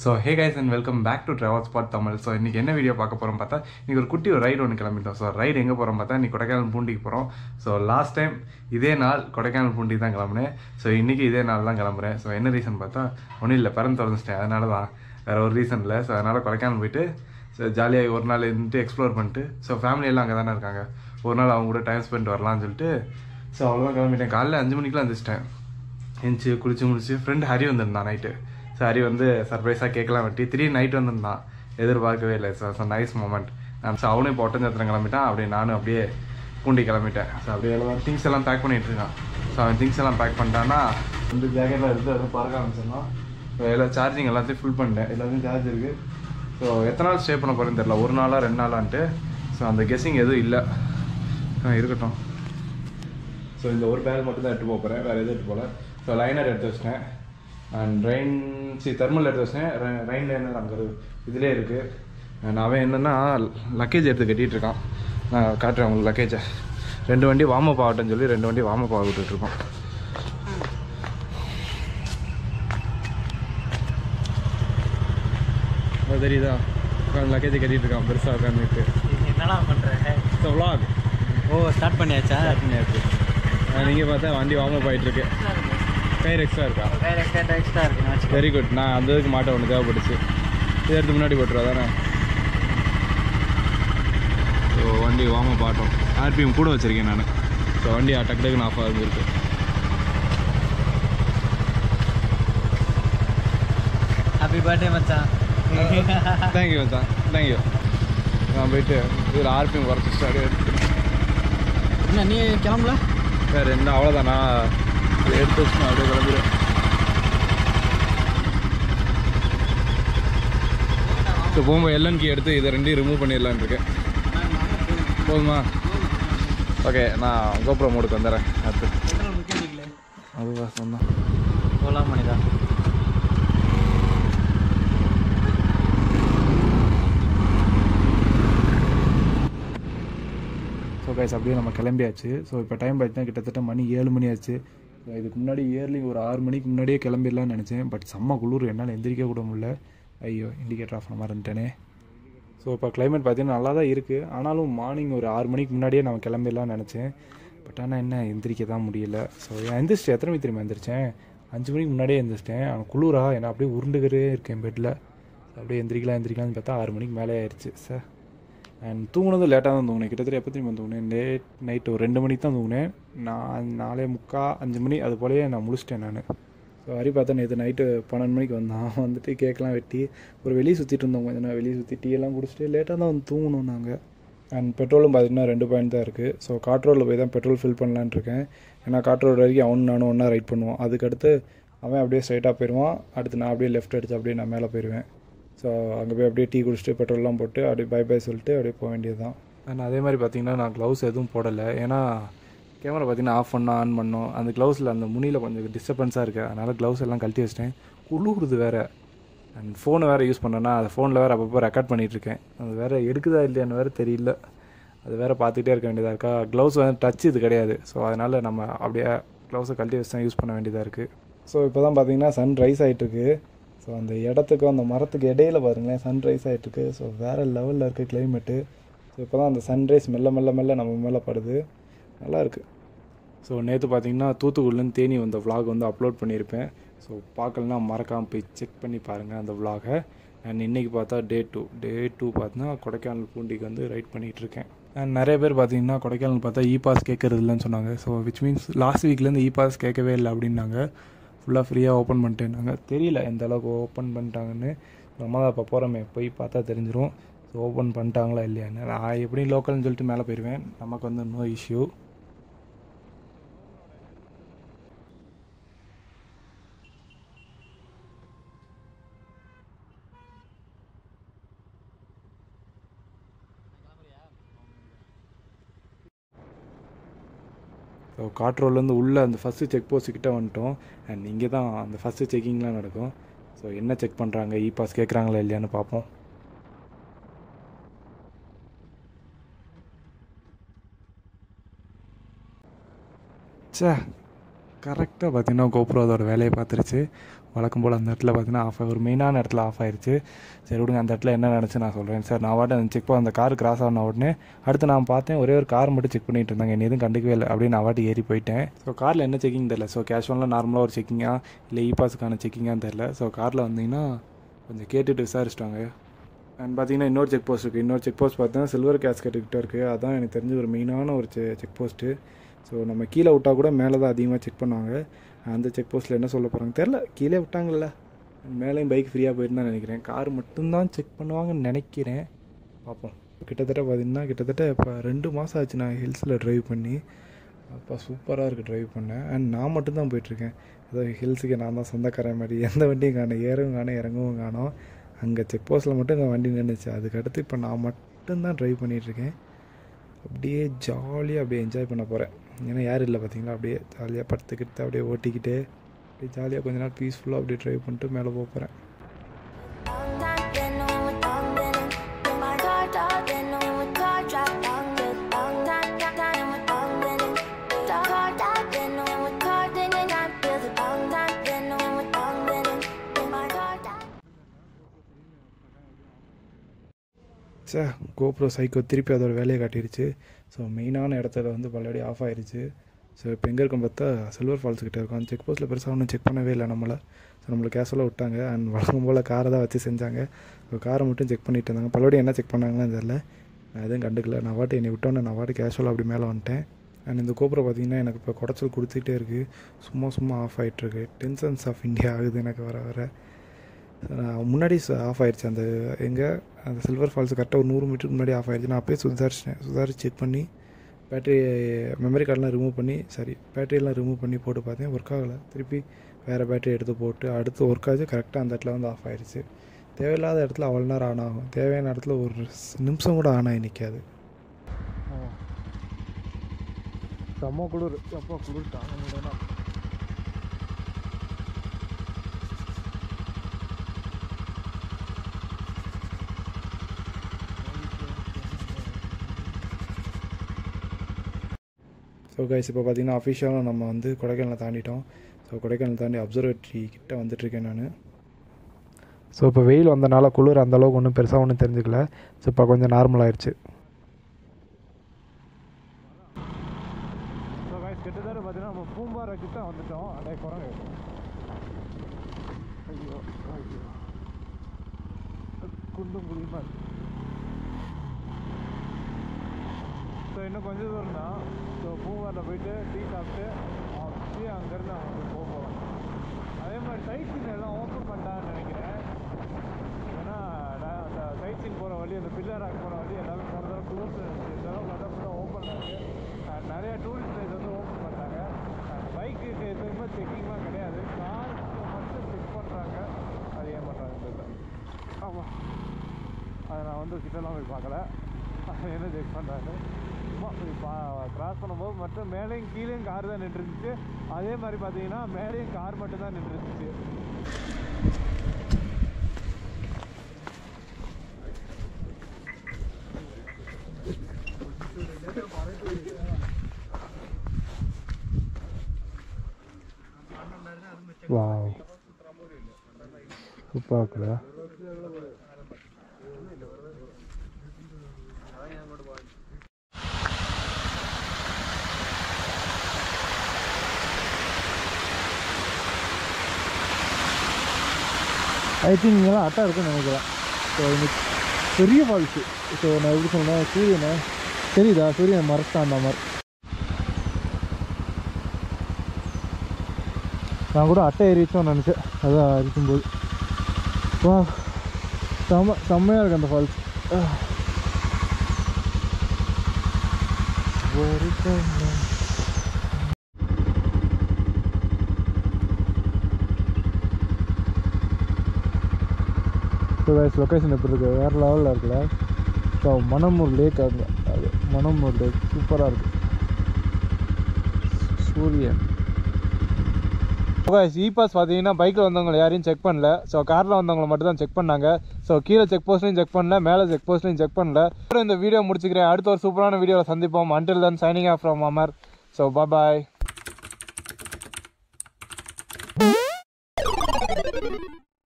so hey guys and welcome back to travel spot Tamil so இன்றைக்கி என்ன video பார்க்க போகிறோம் பார்த்தா இன்றைக்கி ஒரு குட்டி ஒரு ரைடு ஒன்று கிளம்பிட்டோம் ஸோ ரைடு எங்கே போகிறோம் பார்த்தா இன்றைக்கி கொடைக்கானல் பூண்டிக்கு போகிறோம் ஸோ லாஸ்ட் டைம் இதே நாள் கொடைக்கானல் பூண்டி தான் கிளம்புனேன் ஸோ இன்றைக்கி இதே நாள் தான் கிளம்புறேன் ஸோ என்ன ரீசன் பார்த்தா ஒன்றும் இல்லை பிறந்து திறந்துச்சிட்டேன் அதனால தான் வேறு ஒரு ரீசன் இல்லை ஸோ அதனால் கொடைக்கானல் போயிட்டு ஸோ ஜாலியாக ஒரு நாள் இருந்துட்டு எக்ஸ்ப்ளோர் பண்ணிட்டு ஸோ ஃபேமிலி எல்லாம் அங்கே தானே இருக்காங்க ஒரு நாள் அவங்க கூட டைம் ஸ்பெண்ட் வரலாம்னு சொல்லிட்டு ஸோ அவ்வளோதான் கிளம்பிட்டேன் காலைல அஞ்சு மணிக்கெலாம் எழுந்திரிச்சிட்டேன் எந்திச்சு குளிச்சு முடிச்சு ஃப்ரெண்ட் ஹரி வந்திருந்தான் நைட்டு ஸோ ஹரி வந்து சர்ப்ரைஸாக கேட்கலாம் வெட்டி திடீர்னு நைட் வந்திருந்தான் எதிர்பார்க்கவே இல்லை ஸோ ஸோ நைஸ் மூமெண்ட் நான் ஸோ அவனும் இப்போ ஒட்டஞ்சத்திரம் கிளம்பிட்டான் அப்படியே நானும் அப்படியே பூண்டி கிளம்பிட்டேன் ஸோ அப்படியே எல்லாம் திங்ஸ் எல்லாம் பேக் பண்ணிட்டு இருக்கான் ஸோ அவன் திங்ஸ் எல்லாம் பேக் பண்ணிட்டான்னா வந்து ஜாக்கெட்டில் எடுத்து அதை பறக்க ஆரம்பிச்சிடலாம் ஸோ எல்லா சார்ஜிங் எல்லாத்தையும் ஃபுல் பண்ணிட்டேன் எல்லாத்தையும் சார்ஜ் இருக்குது ஸோ எத்தனை நாள் ஸ்டே பண்ண போகிறேன்னு தெரியல ஒரு நாளா ரெண்டு நாளான்ட்டு ஸோ அந்த கெஸ்ஸிங் எதுவும் இல்லை ஆ, இருக்கட்டும் ஸோ இந்த ஒரு பேக் மட்டும் தான் எடுத்து போக போகிறேன் வேறு எதுவும் எடுத்து போகல ஸோ லைனர் எடுத்து வச்சிட்டேன் அண்ட் ரெயின் சி தெர்மல் எடுத்து வச்சிட்டேன் ரெயின் லைனர் அங்கே இதிலே இருக்குது அண்ட் அவன் என்னென்னா லக்கேஜ் எடுத்து கட்டிகிட்டு இருக்கான் நான் காட்டுறேன் உங்களுக்கு லக்கேஜை ரெண்டு வண்டி வார்ம் அப் ஆகட்டும்னு சொல்லி ரெண்டு வண்டி வார்ம் அப் ஆக விட்டுட்ருக்கோம் அது தெரியுதா உட்காந்து லக்கேஜை கட்டிகிட்டு இருக்கான் பெருசாக உட்காந்துட்டு என்னலாம் பண்ணுறேன் ஸோ vlog ஓ ஸ்டார்ட் பண்ணியாச்சா நீங்கள் பார்த்தா வண்டி வார்ம் அப் ஆகிட்டு இருக்கு டயர் எக்ஸ்ட்ரா இருக்கா வேறு எக்ஸ்ட்ரா எக்ஸ்ட்ரா இருக்குன்னு வச்சுக்கோ வெரி குட் நான் அந்த இதுக்கு மாட்ட ஒன்று தேவைப்பட்டுச்சு இதை எடுத்து முன்னாடி போட்டுருவா தானே ஸோ வண்டி வாம பாட்டோம் ஆர்பிஎம் கூட வச்சுருக்கேன் நான் ஸோ வண்டி டக்கு டக்குன்னு ஆஃப் ஆகுது இருக்கு ஹாப்பி பர்த்டே மச்சான் தேங்க்யூ மச்சான் தேங்க்யூ நான் போயிட்டு இதில் ஆர்பிஎம் குறைச்சி ஸ்டார்ட் எடுத்து என்ன நீ கிளம்பல வேறு என்ன அவ்வளோதான் நான் இதை எடுத்து வச்சு நான் அப்படியே கிளம்பிடுவேன் ஸோ போகும்போது எல்என்கி எடுத்து இதை ரெண்டையும் ரிமூவ் பண்ணிடலான்னு இருக்கேன் போதுமா ஓகே நான் கோப்ரோ மோடுக்கு வந்துடுறேன் அடுத்து அதுவா சொன்னேன் போகலாம் மணிதா ஸோ கைஸ் அப்படியே நம்ம கிளம்பியாச்சு ஸோ இப்போ டைம் பார்த்தீங்கன்னா கிட்டத்தட்ட மணி ஏழு மணி ஆச்சு ஸோ இதுக்கு முன்னாடி இயர்லி ஒரு ஆறு மணிக்கு முன்னாடியே கிளம்பிடலாம்னு நினச்சேன் பட் செம்ம குளிர் என்னால் எந்திரிக்க கூட முடியல ஐயோ இண்டிகேட்டர் ஆஃப் பண்ண மறந்துட்டேனே ஸோ இப்போ கிளைமேட் பார்த்தீங்கன்னா நல்லா தான் இருக்குது ஆனாலும் மார்னிங் ஒரு ஆறு மணிக்கு முன்னாடியே நம்ம கிளம்பிடலாம்னு நினச்சேன் பட் ஆனால் என்ன எந்திரிக்க தான் முடியல ஸோ எந்திரிச்சிட்டு எத்தனை மணி திரும்ப எந்திரிச்சேன் அஞ்சு மணிக்கு முன்னாடியே எந்திரிச்சிட்டேன் ஆனால் குளிரா ஏன்னா அப்படியே உருண்டுக்கிறே இருக்கேன் பெட்டில் அப்படியே எந்திரிக்கலாம் எந்திரிக்கலாம்னு பார்த்தா ஆறு மணிக்கு மேலே ஆயிடுச்சு சார் அண்ட் தூங்குனதும் லேட்டாக தான் தூங்கினேன் கிட்டத்தட்ட எப்போ திரும்ப தூங்கினேன் லேட் நைட் ஒரு ரெண்டு மணிக்கு தான் தூங்கினேன் நான் நாலே முக்கா அஞ்சு மணி அது போலயே நான் முடிச்சிட்டேன் நான் ஸோ ஹரி பார்த்தா நேற்று நைட்டு பன்னெண்டு மணிக்கு வந்தான் வந்துட்டு கேக்கெலாம் வெட்டி ஒரு வெளியே சுற்றிட்டு இருந்தோம் கொஞ்ச நேரம் வெளியே சுற்றி டீ எல்லாம் குடிச்சிட்டு லேட்டாக தான் வந்து தூங்கணும் நாங்கள் அண்ட் பெட்ரோலும் பார்த்தீங்கன்னா ரெண்டு பாயிண்ட் தான் இருக்குது ஸோ காட்ரோலில் போய் தான் பெட்ரோல் ஃபில் பண்ணலான்னு இருக்கேன் ஏன்னா காட்ரோல் வரைக்கும் அவனும் நானும் ஒன்றா ரைட் பண்ணுவோம் அதுக்கடுத்து அவன் அப்படியே ஸ்ட்ரைட்டாக போயிடுவான் அடுத்து நான் அப்படியே லெஃப்ட் அடிச்சு அப்படியே நான் மேலே போயிடுவேன் ஸோ அங்கே போய் அப்படியே டீ குடிச்சிட்டு பெட்ரோல்லாம் போட்டு அப்படியே பை பை சொல்லிட்டு அப்படியே போக வேண்டியது தான் அண்ட் அதே மாதிரி பார்த்தீங்கன்னா நான் க்ளவுஸ் எதுவும் போடலை ஏன்னா கேமரா பார்த்தீங்கன்னா ஆஃப் பண்ணோம் ஆன் பண்ணோம் அந்த க்ளவுஸில் அந்த முனியில் கொஞ்சம் டிஸ்டர்பன்ஸாக இருக்குது அதனால் க்ளவுஸ் எல்லாம் கழட்டி வச்சிட்டேன் குளிருது வேறு அண்ட் ஃபோனை வேறு யூஸ் பண்ணேன்னா அந்த ஃபோனில் வேறு அப்பப்போ ரெக்கார்ட் பண்ணிகிட்டு இருக்கேன் அது வேறு எடுக்குதா இல்லையான்னு வேறு தெரியல அது வேறு பார்த்துக்கிட்டே இருக்க வேண்டியதாக இருக்கா க்ளவுஸ் வந்து டச் இது கிடையாது ஸோ அதனால் நம்ம அப்படியே க்ளவுஸை கழட்டி வச்சு தான் யூஸ் பண்ண வேண்டியதாக இருக்குது ஸோ இப்போ தான் பார்த்தீங்கன்னா சன் ரைஸ் ஆகிட்டுருக்கு ஸோ அந்த இடத்துக்கும் அந்த மரத்துக்கு இடையில பாருங்களேன் சன் ரைஸ் ஆகிட்டுருக்கு ஸோ வேறு லெவலில் இருக்குது கிளைமேட்டு ஸோ இப்போ தான் அந்த சன்ரைஸ் மெல்ல மெல்ல மெல்ல நம்ம மேலே படுது நல்லா இருக்குது ஸோ நேற்று பார்த்தீங்கன்னா தூத்துக்குடிலேருந்து தேனி வந்த vlog வந்து அப்லோட் பண்ணியிருப்பேன் ஸோ பார்க்கலனா மறக்காமல் போய் செக் பண்ணி பாருங்கள் அந்த vlog-அ அண்ட் இன்றைக்கி பார்த்தா டே டூ டே டூ பார்த்தீங்கன்னா கொடைக்கானல் பூண்டிக்கு வந்து ரைட் பண்ணிகிட்டு இருக்கேன் அண்ட் நிறைய பேர் பார்த்தீங்கன்னா கொடைக்கானல் பார்த்தா இ பாஸ் கேட்கறது இல்லைன்னு சொன்னாங்க ஸோ விச் மீன்ஸ் லாஸ்ட் வீக்லேருந்து இ பாஸ் கேட்கவே இல்லை அப்படின்னாங்க ஃபுல்லாக ஃப்ரீயாக ஓப்பன் பண்ணிட்டேன்னாங்க தெரியல எந்த அளவுக்கு ஓப்பன் பண்ணிட்டாங்கன்னு நம்ம தான் இப்போ போகிறோமே போய் பார்த்தா தெரிஞ்சிரும் ஸோ ஓப்பன் பண்ணிட்டாங்களா இல்லையான்னு நான் எப்படி லோக்கல்னு சொல்லிட்டு மேலே போயிடுவேன் நமக்கு வந்து நோ இஷ்யூ ஸோ காட்ரோல்லேருந்து உள்ளே அந்த ஃபஸ்ட்டு செக் போஸ்ட் கிட்ட வந்துட்டோம் அண்ட் இங்கே தான் அந்த ஃபஸ்ட்டு செக்கிங்லாம் நடக்கும் ஸோ என்ன செக் பண்ணுறாங்க இ பாஸ் கேட்குறாங்களா இல்லையான்னு பார்ப்போம் சே கரெக்டாக பார்த்தீங்கன்னா கோப்ரோ அதோட வேலையை பார்த்துருச்சு வழக்கம் போல் அந்த இடத்துல பார்த்தீங்கன்னா ஆஃப் ஒரு மெயினான இடத்துல ஆஃப் ஆயிருச்சு சரி விடுங்க அந்த இடத்துல என்ன நினச்சி நான் சொல்கிறேன் சார் நான் வாட்ட செக் பண்ண அந்த கார் கிராஸ் ஆன உடனே அடுத்து நான் பார்த்தேன் ஒரே ஒரு கார் மட்டும் செக் பண்ணிட்டு இருந்தாங்க என்ன எதுவும் கண்டுக்கவே இல்லை அப்படின்னு நான் வாட்டி ஏறி போயிட்டேன் ஸோ காரில் என்ன செக்கிங் தெரில ஸோ கேஷுவலாக நார்மலாக ஒரு செக்கிங்கா இல்லை இ பாஸுக்கான செக்கிங்கான்னு தெரில ஸோ காரில் வந்தீங்கன்னா கொஞ்சம் கேட்டுட்டு விசாரிச்சிட்டாங்க அண்ட் பார்த்தீங்கன்னா இன்னொரு செக் போஸ்ட் இருக்குது இன்னொரு செக் போஸ்ட் பார்த்தீங்கன்னா சில்வர் கேஸ்கெட் கிட்ட இருக்குது அதான் எனக்கு தெரிஞ்ச ஒரு மெயினான ஒரு செ செக் போஸ்ட்டு ஸோ நம்ம கீழே விட்டால் கூட மேலே தான் அதிகமாக செக் பண்ணுவாங்க அந்த செக் போஸ்ட்டில் என்ன சொல்ல போகிறாங்க தெரில கீழே விட்டாங்கல்ல மேலேயும் பைக் ஃப்ரீயாக போயிருந்தா நினைக்கிறேன் கார் மட்டும்தான் செக் பண்ணுவாங்கன்னு நினைக்கிறேன் பார்ப்போம் கிட்டத்தட்ட பார்த்தீங்கன்னா கிட்டத்தட்ட இப்போ ரெண்டு மாதம் ஆச்சு நான் ஹில்ஸில் ட்ரைவ் பண்ணி அப்போ சூப்பராக இருக்குது ட்ரைவ் பண்ணேன் அண்ட் நான் மட்டும்தான் போயிட்டுருக்கேன் ஏதோ ஹில்ஸுக்கு நான் தான் சொந்தக்காரன் மாதிரி எந்த வண்டியும் காணும் ஏறவும் காணும் இறங்கவும் காணும் அங்கே செக் போஸ்ட்டில் மட்டும் எங்கள் வண்டி நின்றுச்சு அதுக்கடுத்து இப்போ நான் மட்டும்தான் ட்ரைவ் பண்ணிகிட்ருக்கேன் அப்படியே ஜாலியாக அப்படியே என்ஜாய் பண்ண போகிறேன் ஏன்னா யாரும் இல்லை பார்த்தீங்களா அப்படியே ஜாலியாக படுத்துக்கிட்டு அப்படியே ஓட்டிக்கிட்டு அப்படியே ஜாலியாக கொஞ்ச நேரம் பீஸ்ஃபுல்லாக அப்படியே ட்ரைவ் பண்ணிட்டு மேலே போக போகிறேன் சே கோப்ரோ சைக்கோ திருப்பி அதோட வேலையை காட்டிடுச்சு ஸோ மெயினான இடத்துல வந்து பல்லடி ஆஃப் ஆயிருச்சு ஸோ இப்போ எங்கே இருக்கும் பார்த்தா சில்வர் ஃபால்ஸ் கிட்ட இருக்கும் அந்த செக் போஸ்ட்டில் பெருசாக ஒன்றும் செக் பண்ணவே இல்லை நம்மளை ஸோ நம்மளை கேஷுவலாக விட்டாங்க அண்ட் வழக்கம் போல் காரை தான் வச்சு செஞ்சாங்க ஸோ காரை மட்டும் செக் பண்ணிட்டு இருந்தாங்க பல்லடி என்ன செக் பண்ணாங்கன்னு தெரில நான் எதுவும் கண்டுக்கல நான் வாட்டி என்னை விட்டோன்னே நான் வாட்டி கேஷுவலாக அப்படி மேலே வந்துட்டேன் அண்ட் இந்த கோப்ரோ பார்த்தீங்கன்னா எனக்கு இப்போ குடைச்சல் கொடுத்துக்கிட்டே இருக்குது சும்மா சும்மா ஆஃப் ஆகிட்டுருக்கு டென்ஷன்ஸ் ஆஃப் இந்தியா ஆகுது எனக்கு வர வர நான் முன்னாடி ஆஃப் ஆயிடுச்சு அந்த எங்கே அந்த சில்வர் ஃபால்ஸ் கரெக்டாக ஒரு நூறு மீட்டருக்கு முன்னாடி ஆஃப் ஆயிடுச்சு நான் அப்பயே சுதாரிச்சிட்டேன் சுதாரிச்சு செக் பண்ணி பேட்டரி மெமரி கார்டெலாம் ரிமூவ் பண்ணி சாரி பேட்டரியெல்லாம் ரிமூவ் பண்ணி போட்டு பார்த்தேன் ஒர்க் ஆகலை திருப்பி வேறு பேட்டரி எடுத்து போட்டு அடுத்து ஒர்க் ஆச்சு கரெக்டாக அந்த இடத்துல வந்து ஆஃப் ஆயிடுச்சு தேவையில்லாத இடத்துல அவ்வளோ நேரம் ஆன் ஆகும் தேவையான இடத்துல ஒரு நிமிஷம் கூட ஆன் ஆகி நிற்காது செம்ம குளிர் எப்போ குளிர் தாங்க முடியல ஸோ கைஸ் இப்போ பார்த்தீங்கன்னா அஃபிஷியலாக நம்ம வந்து கொடைக்கானலை தாண்டிட்டோம் ஸோ கொடைக்கானல் தாண்டி அப்சர்வேட்டரி கிட்ட வந்துட்டுருக்கேன் நான் ஸோ இப்போ வெயில் வந்தனால குளிர் அந்த அளவுக்கு ஒன்றும் பெருசாக ஒன்றும் தெரிஞ்சுக்கல ஸோ இப்போ கொஞ்சம் நார்மல் ஆயிடுச்சு ஸோ கைஸ் கிட்டத்தட்ட பார்த்தீங்கன்னா நம்ம பூம்பாறை கிட்ட வந்துட்டோம் அடே குரங்கு ஐயோ ஐயோ குண்டும் குழியுமா ஸோ இன்னும் கொஞ்சம் தூரம் தான் ஸோ பூங்காரில் போயிட்டு டீ சாப்பிட்டு அப்படியே அங்கேருந்து அவங்க போக போகிறோம் அதே மாதிரி சைட் எல்லாம் ஓப்பன் பண்ணிட்டான்னு நினைக்கிறேன் ஏன்னா நான் அந்த சைட் சீன் போகிற வழி அந்த பில்லராக போகிற வழி எல்லாமே போகிற தடவை க்ளோஸ் இருந்துச்சு இந்த தடவை பார்த்தா ஃபுல்லாக ஓப்பன் இருக்குது நிறைய டூரிஸ்ட் பிளேஸ் வந்து ஓப்பன் பண்ணிட்டாங்க பைக்குக்கு எதுவுமே செக்கிங்லாம் கிடையாது காருக்கு மட்டும் செக் பண்ணுறாங்க அது ஏன் பண்ணுறாங்க தெரியல ஆமாம் அதை நான் வந்து கிட்டலாம் போய் பார்க்கல அது என்ன செக் பண்ணுறாங்க சும்மா இப்படி பா கிராஸ் பண்ணும்போது மட்டும் மேலேயும் கீழேயும் கார் தான் நின்றுருந்துச்சு அதே மாதிரி பார்த்தீங்கன்னா மேலேயும் கார் மட்டும் தான் நின்றுருந்துச்சு வாவ் சூப்பராக இருக்குல்ல ஐ திங்க் இங்கெல்லாம் அட்டா இருக்குன்னு நினைக்கிறேன் ஸோ இன்னைக்கு பெரிய ஃபால்ஸு ஸோ நான் எப்படி சொன்னேன் சூரியனை தெரியுதா சூரியன் மறைச்சிட்டான் அந்த மாதிரி நான் கூட அட்டை ஏறிச்சோன்னு நினச்சேன் அதான் இருக்கும்போது வா செம்ம செம்மையாக இருக்கு அந்த ஃபால்ஸ் ஒரு கண்ணம் ஸோ கைஸ் லொக்கேஷன் எப்படி இருக்குது வேறு லெவலில் இருக்குல்ல ஸோ மணமூர் லேக் அங்கே அது மணமூர் லேக் சூப்பராக இருக்குது சூரியன் கைஸ் இ பாஸ் பார்த்தீங்கன்னா பைக்கில் வந்தவங்க யாரையும் செக் பண்ணல ஸோ காரில் வந்தவங்களை மட்டும் தான் செக் பண்ணாங்க ஸோ கீழே செக் போஸ்ட்லையும் செக் பண்ணல மேலே செக் போஸ்ட்லையும் செக் பண்ணல இந்த வீடியோ முடிச்சுக்கிறேன் அடுத்த ஒரு சூப்பரான வீடியோவில் சந்திப்போம் until then signing off from Amar so bye